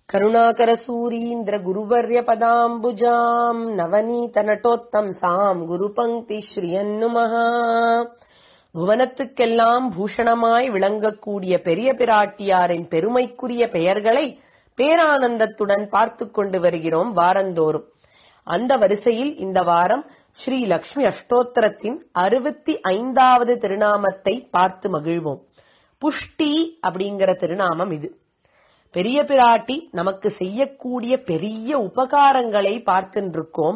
करुणाकरसूरीन्द्र गुरुवर्यपदाम्बुजाम् नवनीतनटोत्तंसाम् குருபங்கி ஸ்ரீயன்னுமஹ புவனத்துக்கெல்லாம் பூஷணமாய் விளங்கக்கூடிய பெரிய பிராட்டியாரின் பெருமைக்குரிய பெயர்களை பேரானந்தத்துடன் பார்த்துக் கொண்டு வருகிறோம் வாரந்தோறும் அந்த வரிசையில் இந்த வாரம் ஸ்ரீ லக்ஷ்மி அஷ்டோத்திரத்தின் அறுபத்தி ஐந்தாவது திருநாமத்தை பார்த்து மகிழ்வோம் புஷ்டி அப்படிங்கிற திருநாமம் இது பெரிய பிராட்டி நமக்கு செய்யக்கூடிய பெரிய உபகாரங்களை பார்க்கின்றிருக்கோம்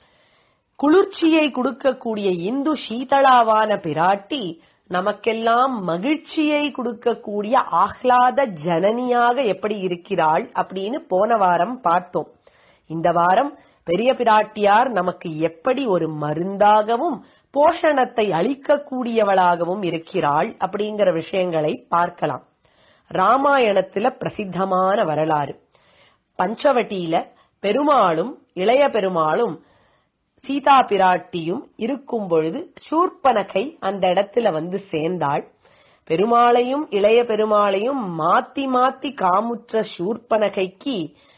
குளிர்ச்சியை கொடுக்கக்கூடிய இந்து சீதளாவான பிராட்டி நமக்கெல்லாம் மகிழ்ச்சியை கொடுக்கக்கூடிய ஆஹ்லாத ஜனனியாக எப்படி இருக்கிறாள் அப்படின்னு போன வாரம் பார்த்தோம் இந்த வாரம் பெரிய பிராட்டியார் நமக்கு எப்படி ஒரு மருந்தாகவும் போஷணத்தை அளிக்கக்கூடியவளாகவும் இருக்கிறாள் அப்படிங்கிற விஷயங்களை பார்க்கலாம் ராமாயணத்துல பிரசித்தமான வரலாறு பஞ்சவட்டியில பெருமாளும் இளைய பெருமாளும் சீதா பிராட்டியும் இருக்கும் பொழுது சூர்பனகை அந்த இடத்துல வந்து சேர்ந்தாள் பெருமாளையும் இளைய பெருமாளையும் மாத்தி மாத்தி காமுற்ற சூர்பனகைக்கு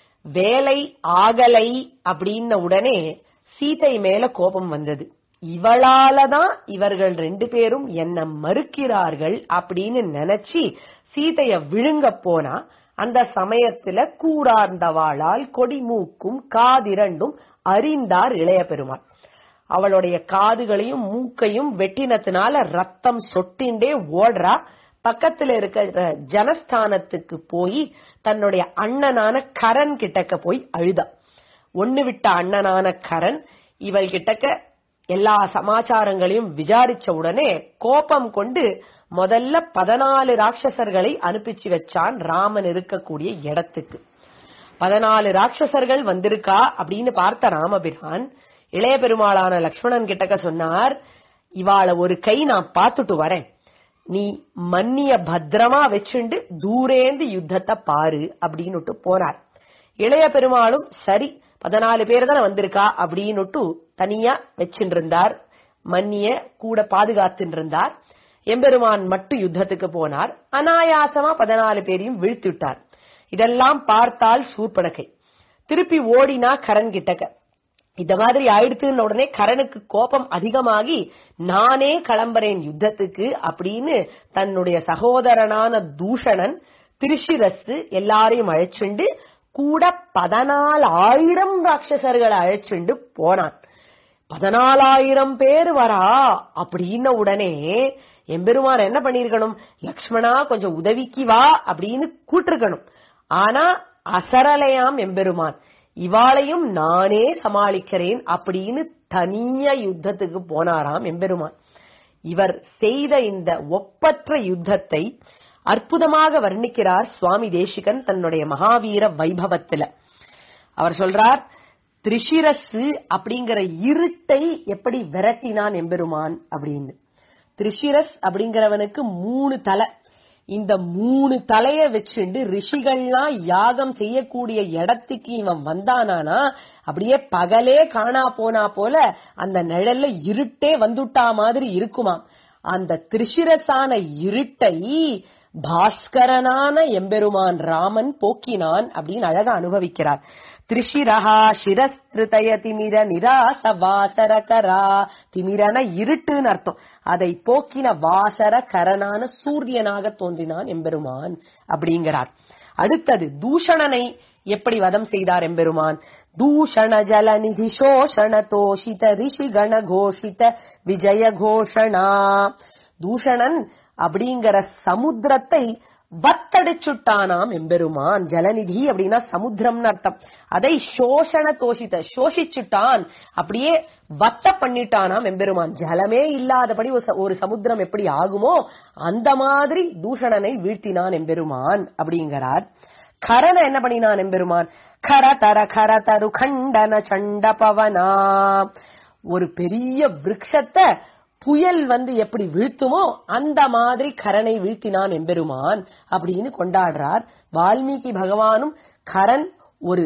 வேலை ஆகலை அப்படின்ன உடனே சீதை மேல கோபம் வந்தது இவளாலதான் இவர்கள் ரெண்டு பேரும் என்ன மறுக்கிறார்கள் அப்படின்னு நினைச்சு சீதைய விழுங்க போனா அந்த சமயத்துல கூடார்ந்தவாளால் கொடிமூக்கும் காதிரண்டும் அறிந்தார் இளைய பெருமாள் அவளுடைய காதுகளையும் மூக்கையும் வெட்டினத்தினால ரத்தம் சொட்டிண்டே ஓடுறா பக்கத்துல இருக்கிற ஜனஸ்தானத்துக்கு போய் தன்னுடைய அண்ணனான கரண் கிட்டக்க போய் அழுதா ஒண்ணு விட்ட அண்ணனான கரண் இவள் கிட்டக்க எல்லா சமாச்சாரங்களையும் விசாரிச்ச உடனே கோபம் கொண்டு முதல்ல பதினாலு ராட்சசர்களை அனுப்பிச்சு வச்சான் ராமன் இருக்கக்கூடிய இடத்துக்கு பதினாலு ராட்சசர்கள் வந்திருக்கா அப்படின்னு பார்த்த ராமபிரான் இளைய பெருமாளான லக்ஷ்மணன் கிட்டக்க சொன்னார் இவாள ஒரு கை நான் பார்த்துட்டு வரேன் நீ மன்னிய பத்திரமா வச்சுண்டு தூரேந்து யுத்தத்தை பாரு அப்படின்னுட்டு போனார் இளைய பெருமாளும் சரி பதினாலு பேர் தானே வந்திருக்கா அப்படின்னுட்டு தனியா வச்சுட்டு இருந்தார் மன்னிய கூட பாதுகாத்துட்டு இருந்தார் எம்பெருமான் மட்டும் யுத்தத்துக்கு போனார் அனாயாசமா பதினாலு பேரையும் வீழ்த்திவிட்டார் இதெல்லாம் பார்த்தால் சூர்பனகை திருப்பி ஓடினா கரண் கிட்டக்க இந்த மாதிரி ஆயிடுத்துன்னு உடனே கரனுக்கு கோபம் அதிகமாகி நானே கிளம்புறேன் யுத்தத்துக்கு அப்படின்னு தன்னுடைய சகோதரனான தூஷணன் திருஷிரஸ்து எல்லாரையும் அழைச்சுண்டு கூட பதினாலாயிரம் ராட்சசர்களை அழைச்சுண்டு போனான் பதினாலாயிரம் பேர் வரா அப்படின்ன உடனே எம்பெருமான் என்ன பண்ணிருக்கணும் லக்ஷ்மணா கொஞ்சம் உதவிக்கு வா அப்படின்னு கூட்டிருக்கணும் ஆனா அசரலையாம் எம்பெருமான் இவாளையும் நானே சமாளிக்கிறேன் அப்படின்னு தனிய யுத்தத்துக்கு போனாராம் எம்பெருமான் இவர் செய்த இந்த ஒப்பற்ற யுத்தத்தை அற்புதமாக வர்ணிக்கிறார் சுவாமி தேசிகன் தன்னுடைய மகாவீர வைபவத்துல அவர் சொல்றார் திரிஷிரசு அப்படிங்கிற இருட்டை எப்படி விரட்டினான் எம்பெருமான் அப்படின்னு திரிஷிரஸ் அப்படிங்கிறவனுக்கு மூணு தலை இந்த மூணு தலைய வச்சுண்டு ரிஷிகள்லாம் யாகம் செய்யக்கூடிய இடத்துக்கு இவன் வந்தானானா அப்படியே பகலே காணா போனா போல அந்த நிழல்ல இருட்டே வந்துட்டா மாதிரி இருக்குமாம் அந்த திரிஷிரசான இருட்டை பாஸ்கரனான எம்பெருமான் ராமன் போக்கினான் அப்படின்னு அழகா அனுபவிக்கிறார் திரிஷிரஹா சிரஸ்திருதய திமிர நிராச வாசர கரா திமிரன இருட்டுன்னு அர்த்தம் அதை போக்கின வாசர கரனான சூரியனாக தோன்றினான் எம்பெருமான் அப்படிங்கிறார் அடுத்தது தூஷணனை எப்படி வதம் செய்தார் எம்பெருமான் தூஷண ஜல நிதி சோஷண தோஷித ரிஷி கண கோஷித விஜய கோஷணா தூஷணன் அப்படிங்கிற சமுத்திரத்தை வத்தடிச்சுட்டானாம் எம்பெருமான் ஜலநிதி அப்படின்னா சமுத்திரம்னு அர்த்தம் அதை சோஷண தோஷித்த சோஷிச்சுட்டான் அப்படியே வத்த பண்ணிட்டானாம் எம்பெருமான் ஜலமே இல்லாதபடி ஒரு சமுத்திரம் எப்படி ஆகுமோ அந்த மாதிரி தூஷணனை வீழ்த்தினான் எம்பெருமான் அப்படிங்கிறார் கரன என்ன பண்ணினான் எம்பெருமான் கர தர கர தரு கண்டன சண்ட பவனா ஒரு பெரிய விரக்ஷத்தை புயல் வந்து எப்படி வீழ்த்துமோ அந்த மாதிரி கரனை வீழ்த்தினான் எம்பெருமான் அப்படின்னு கொண்டாடுறார் வால்மீகி பகவானும் கரண் ஒரு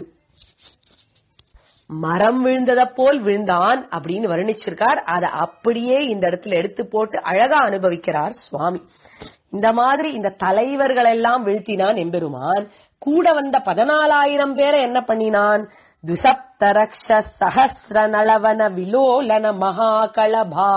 மரம் விழுந்தத போல் விழுந்தான் அப்படின்னு வர்ணிச்சிருக்கார் அதை அப்படியே இந்த இடத்துல எடுத்து போட்டு அழகா அனுபவிக்கிறார் சுவாமி இந்த மாதிரி இந்த தலைவர்கள் எல்லாம் வீழ்த்தினான் எம்பெருமான் கூட வந்த பதினாலாயிரம் பேரை என்ன பண்ணினான் துசப்தரக்ஷ சஹசிர நளவன விலோலன மகாகளபா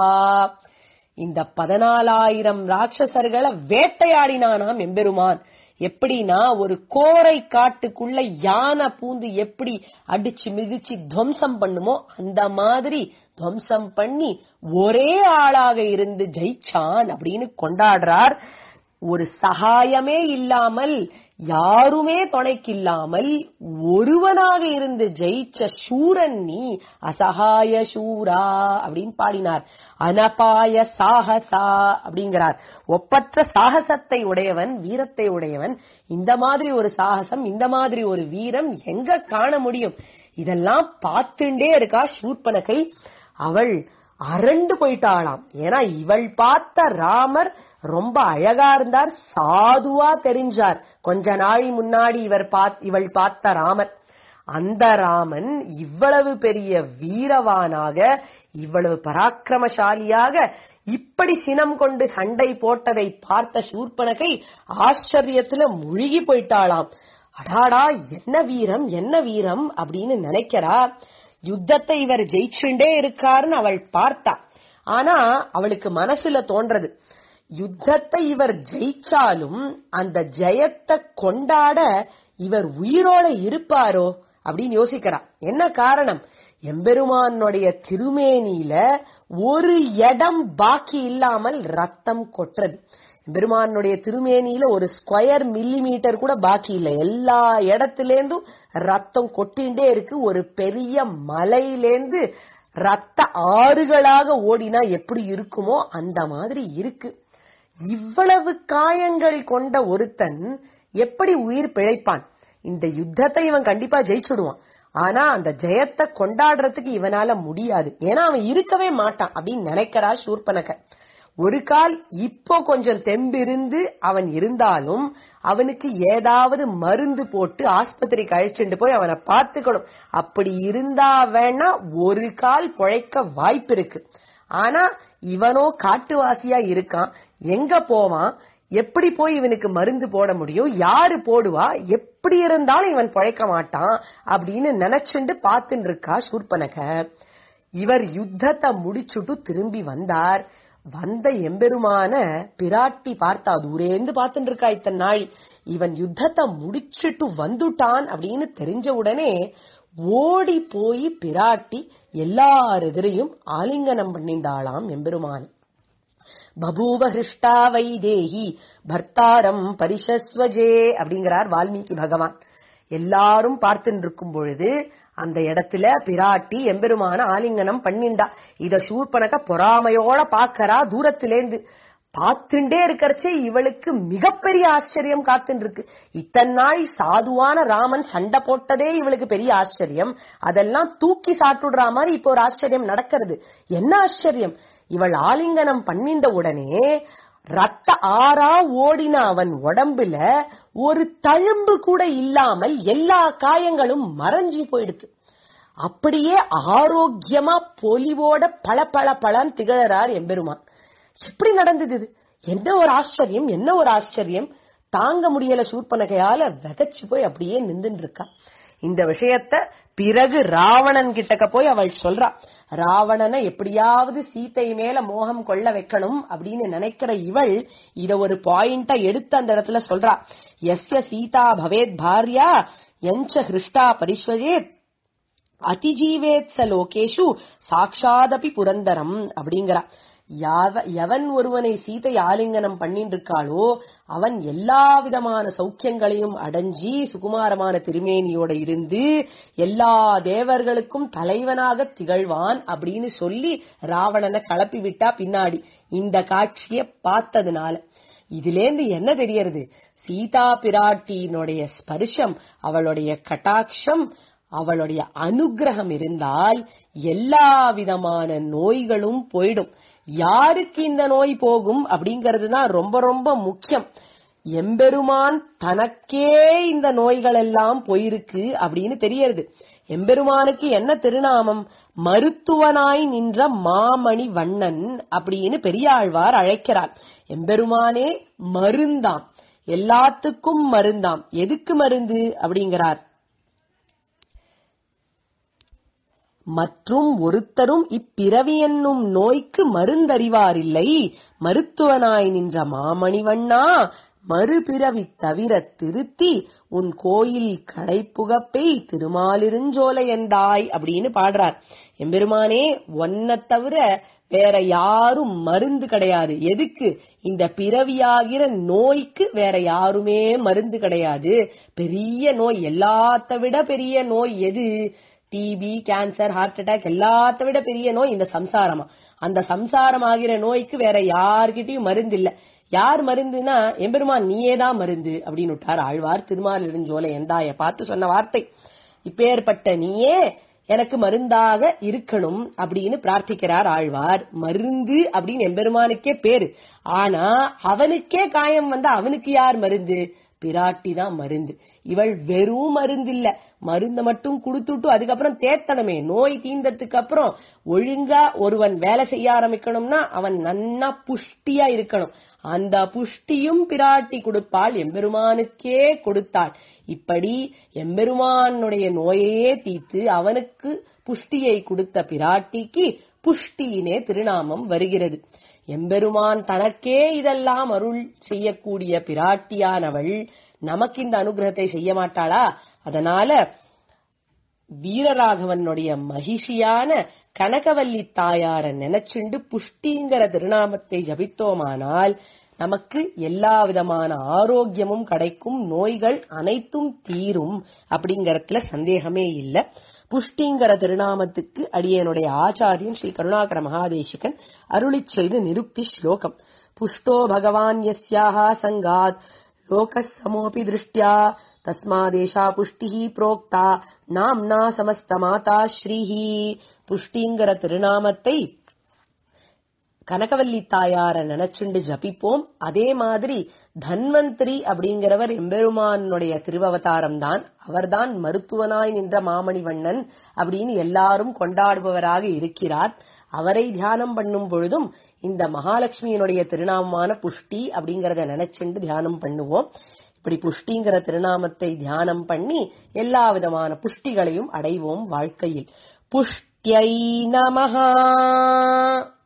இந்த பதினாலாயிரம் ராட்சசர்களை வேட்டையாடினானாம் எம்பெருமான் எப்படின்னா ஒரு கோரை காட்டுக்குள்ள யானை பூந்து எப்படி அடிச்சு மிதிச்சு துவம்சம் பண்ணுமோ அந்த மாதிரி துவம்சம் பண்ணி ஒரே ஆளாக இருந்து ஜெயிச்சான் அப்படின்னு கொண்டாடுறார் ஒரு சகாயமே இல்லாமல் யாருமே துணைக்கு இல்லாமல் ஒருவனாக இருந்து ஜெயிச்ச சூரன் நீ அசகாய சூரா அப்படின்னு பாடினார் அனபாய சாகசா அப்படிங்கிறார் ஒப்பற்ற சாகசத்தை உடையவன் வீரத்தை உடையவன் இந்த மாதிரி ஒரு சாகசம் இந்த மாதிரி ஒரு வீரம் எங்க காண முடியும் இதெல்லாம் பார்த்துட்டே இருக்கா சூர்பனகை அவள் அரண்டு போயிட்டாளாம் ஏன்னா இவள் பார்த்த ராமர் ரொம்ப அழகா இருந்தார் சாதுவா தெரிஞ்சார் கொஞ்ச நாள் முன்னாடி இவர் பாத் இவள் பார்த்த ராமர் அந்த ராமன் இவ்வளவு பெரிய வீரவானாக இவ்வளவு பராக்கிரமசாலியாக இப்படி சினம் கொண்டு சண்டை போட்டதை பார்த்த சூர்பனகை ஆச்சரியத்துல முழுகி போயிட்டாளாம் அடாடா என்ன வீரம் என்ன வீரம் அப்படின்னு நினைக்கிறா யுத்தத்தை இவர் ஜெயிச்சுண்டே இருக்காருன்னு அவள் பார்த்தா ஆனா அவளுக்கு மனசுல தோன்றது யுத்தத்தை இவர் ஜெயிச்சாலும் அந்த ஜெயத்தை கொண்டாட இவர் உயிரோட இருப்பாரோ அப்படின்னு யோசிக்கிறா என்ன காரணம் எம்பெருமானுடைய திருமேனியில ஒரு இடம் பாக்கி இல்லாமல் ரத்தம் கொட்டுறது பெருமானுடைய திருமேனியில ஒரு ஸ்கொயர் மில்லி மீட்டர் கூட பாக்கி இல்லை எல்லா இடத்திலேருந்தும் ரத்தம் கொட்டிண்டே இருக்கு ஒரு பெரிய மலையிலேந்து ரத்த ஆறுகளாக ஓடினா எப்படி இருக்குமோ அந்த மாதிரி இருக்கு இவ்வளவு காயங்கள் கொண்ட ஒருத்தன் எப்படி உயிர் பிழைப்பான் இந்த யுத்தத்தை இவன் கண்டிப்பா ஜெயிச்சுடுவான் ஆனா அந்த ஜெயத்தை கொண்டாடுறதுக்கு இவனால முடியாது ஏன்னா அவன் இருக்கவே மாட்டான் அப்படின்னு நினைக்கிறா சூர்பனக ஒரு கால் இப்போ கொஞ்சம் தெம்பிருந்து அவன் இருந்தாலும் அவனுக்கு ஏதாவது மருந்து போட்டு ஆஸ்பத்திரிக்கு அழைச்சிட்டு போய் அவனை பார்த்துக்கணும் அப்படி இருந்தா வேணா ஒரு கால் பொழைக்க வாய்ப்பு இருக்கு ஆனா இவனோ காட்டுவாசியா இருக்கான் எங்க போவான் எப்படி போய் இவனுக்கு மருந்து போட முடியும் யாரு போடுவா எப்படி இருந்தாலும் இவன் பொழைக்க மாட்டான் அப்படின்னு நினைச்சுண்டு பார்த்துட்டு இருக்கா சூர்பனக இவர் யுத்தத்தை முடிச்சுட்டு திரும்பி வந்தார் வந்த எம்பெருமான பிராட்டி பார்த்தா தூரேந்து பார்த்துட்டு இருக்கா இத்தனை நாள் இவன் யுத்தத்தை முடிச்சிட்டு வந்துட்டான் அப்படின்னு தெரிஞ்ச உடனே ஓடி போய் பிராட்டி எல்லார் எதிரையும் ஆலிங்கனம் பண்ணிண்டாளாம் எம்பெருமான் பபூவ ஹிருஷ்டா வைதேகி பர்த்தாரம் பரிசஸ்வஜே அப்படிங்கிறார் வால்மீகி பகவான் எல்லாரும் பார்த்துட்டு இருக்கும் பொழுது அந்த இடத்துல பிராட்டி எம்பெருமான ஆலிங்கனம் பண்ணிண்டா இத சூர்பனக பொறாமையோட பாக்கறா தூரத்திலேந்து பார்த்துட்டே இருக்கறச்சே இவளுக்கு மிகப்பெரிய ஆச்சரியம் காத்துட்டு இருக்கு இத்தனை நாள் சாதுவான ராமன் சண்டை போட்டதே இவளுக்கு பெரிய ஆச்சரியம் அதெல்லாம் தூக்கி சாட்டுடுற மாதிரி இப்போ ஒரு ஆச்சரியம் நடக்கிறது என்ன ஆச்சரியம் இவள் ஆலிங்கனம் பண்ணிந்த உடனே ரத்த ஆறா ஓடின அவன் உடம்புல ஒரு தழும்பு கூட இல்லாமல் எல்லா காயங்களும் மறைஞ்சி போயிடுது அப்படியே ஆரோக்கியமா பொலிவோட பல பல பலன் திகழறார் எம்பெருமான் எப்படி நடந்தது இது என்ன ஒரு ஆச்சரியம் என்ன ஒரு ஆச்சரியம் தாங்க முடியல சூர்பனகையால வெகச்சு போய் அப்படியே நின்றுட்டு இருக்கா இந்த விஷயத்த பிறகு ராவணன் கிட்டக்க போய் அவள் சொல்றா ராவணனை எப்படியாவது சீத்தை மேல மோகம் கொள்ள வைக்கணும் அப்படின்னு நினைக்கிற இவள் இத ஒரு பாயிண்டா எடுத்து அந்த இடத்துல சொல்றா எஸ்ய சீதா பவேத் பாரியா எஞ்ச ஹிருஷ்டா பரிஸ்வஜேத் அதிஜீவேத் ச லோகேஷு சாட்சாதபி புரந்தரம் அப்படிங்கிறா யாவ எவன் ஒருவனை சீதை ஆலிங்கனம் பண்ணிட்டு இருக்காளோ அவன் எல்லா விதமான சௌக்கியங்களையும் அடைஞ்சி சுகுமாரமான திருமேனியோட இருந்து எல்லா தேவர்களுக்கும் தலைவனாக திகழ்வான் அப்படின்னு சொல்லி ராவணனை கலப்பி விட்டா பின்னாடி இந்த காட்சிய பார்த்ததுனால இதுலேந்து என்ன தெரியறது சீதா பிராட்டியினுடைய ஸ்பர்ஷம் அவளுடைய கட்டாட்சம் அவளுடைய அனுகிரகம் இருந்தால் எல்லா விதமான நோய்களும் போயிடும் யாருக்கு இந்த நோய் போகும் அப்படிங்கிறது தான் ரொம்ப ரொம்ப முக்கியம் எம்பெருமான் தனக்கே இந்த நோய்கள் எல்லாம் போயிருக்கு அப்படின்னு தெரியறது எம்பெருமானுக்கு என்ன திருநாமம் மருத்துவனாய் நின்ற மாமணி வண்ணன் அப்படின்னு பெரியாழ்வார் அழைக்கிறார் எம்பெருமானே மருந்தாம் எல்லாத்துக்கும் மருந்தாம் எதுக்கு மருந்து அப்படிங்கிறார் மற்றும் ஒருத்தரும் இப்பிறவி என்னும் நோய்க்கு மருந்தறிவாரில்லை மருத்துவனாய் நின்ற மாமணிவண்ணா மறுபிறவி தவிர திருத்தி உன் கோயில் கடைப்புகப்பை திருமாலிருஞ்சோலை என்றாய் அப்படின்னு பாடுறார் எம்பெருமானே ஒன்ன தவிர வேற யாரும் மருந்து கிடையாது எதுக்கு இந்த பிறவியாகிற நோய்க்கு வேற யாருமே மருந்து கிடையாது பெரிய நோய் எல்லாத்த விட பெரிய நோய் எது டிபி கேன்சர் ஹார்ட் அட்டாக் எல்லாத்த விட பெரிய நோய் இந்த சம்சாரமா அந்த சம்சாரம் ஆகிற நோய்க்கு வேற யார்கிட்டயும் மருந்து இல்ல யார் மருந்துனா எம்பெருமான் நீயே தான் மருந்து அப்படின்னு விட்டார் ஆழ்வார் திருமாலிருஞ்சோலை எந்தாய பார்த்து சொன்ன வார்த்தை இப்பேற்பட்ட நீயே எனக்கு மருந்தாக இருக்கணும் அப்படின்னு பிரார்த்திக்கிறார் ஆழ்வார் மருந்து அப்படின்னு எம்பெருமானுக்கே பேரு ஆனா அவனுக்கே காயம் வந்தா அவனுக்கு யார் மருந்து பிராட்டி தான் மருந்து இவள் வெறும் மருந்து இல்ல மருந்த மட்டும் கொடுத்துட்டு அதுக்கப்புறம் தேத்தனமே நோய் தீந்ததுக்கு அப்புறம் ஒழுங்கா ஒருவன் வேலை செய்ய ஆரம்பிக்கணும்னா அவன் நன்னா புஷ்டியா இருக்கணும் அந்த புஷ்டியும் பிராட்டி கொடுப்பாள் எம்பெருமானுக்கே கொடுத்தாள் இப்படி எம்பெருமானுடைய நோயையே தீர்த்து அவனுக்கு புஷ்டியை கொடுத்த பிராட்டிக்கு புஷ்டியினே திருநாமம் வருகிறது எம்பெருமான் தனக்கே இதெல்லாம் அருள் செய்யக்கூடிய பிராட்டியானவள் நமக்கு இந்த அனுகிரகத்தை செய்ய மாட்டாளா அதனால வீரராகவனுடைய மகிஷியான கனகவல்லி தாயார நினைச்சுண்டு புஷ்டிங்கிற திருநாமத்தை ஜபித்தோமானால் நமக்கு எல்லா விதமான ஆரோக்கியமும் கிடைக்கும் நோய்கள் அனைத்தும் தீரும் அப்படிங்கறதுல சந்தேகமே இல்ல புஷ்டிங்கிற திருநாமத்துக்கு அடியனுடைய ஆச்சாரியன் ஸ்ரீ கருணாகர மகாதேசிகன் அருளிச் செய்து நிருக்தி ஸ்லோகம் புஷ்டோ பகவான் யஸ்யாஹ சங்காத் லோகசமோபி திருஷ்டியா தஸ்மாதேஷா புஷ்டிஹி புரோக்தா நாம்னா சமஸ்த மாதா ஸ்ரீஹி புஷ்டிங்கிற திருநாமத்தை கனகவல்லி தாயார நினைச்சுண்டு ஜபிப்போம் அதே மாதிரி தன்வந்திரி அப்படிங்கிறவர் எம்பெருமானுடைய திருவவதாரம் தான் அவர்தான் மருத்துவனாய் நின்ற மாமணிவண்ணன் அப்படின்னு எல்லாரும் கொண்டாடுபவராக இருக்கிறார் அவரை தியானம் பண்ணும் பொழுதும் இந்த மகாலட்சுமியினுடைய திருநாமமான புஷ்டி அப்படிங்கறத நினைச்சுண்டு தியானம் பண்ணுவோம் இப்படி புஷ்டிங்கிற திருநாமத்தை தியானம் பண்ணி எல்லா விதமான புஷ்டிகளையும் அடைவோம் வாழ்க்கையில் புஷ்டியை நமஹா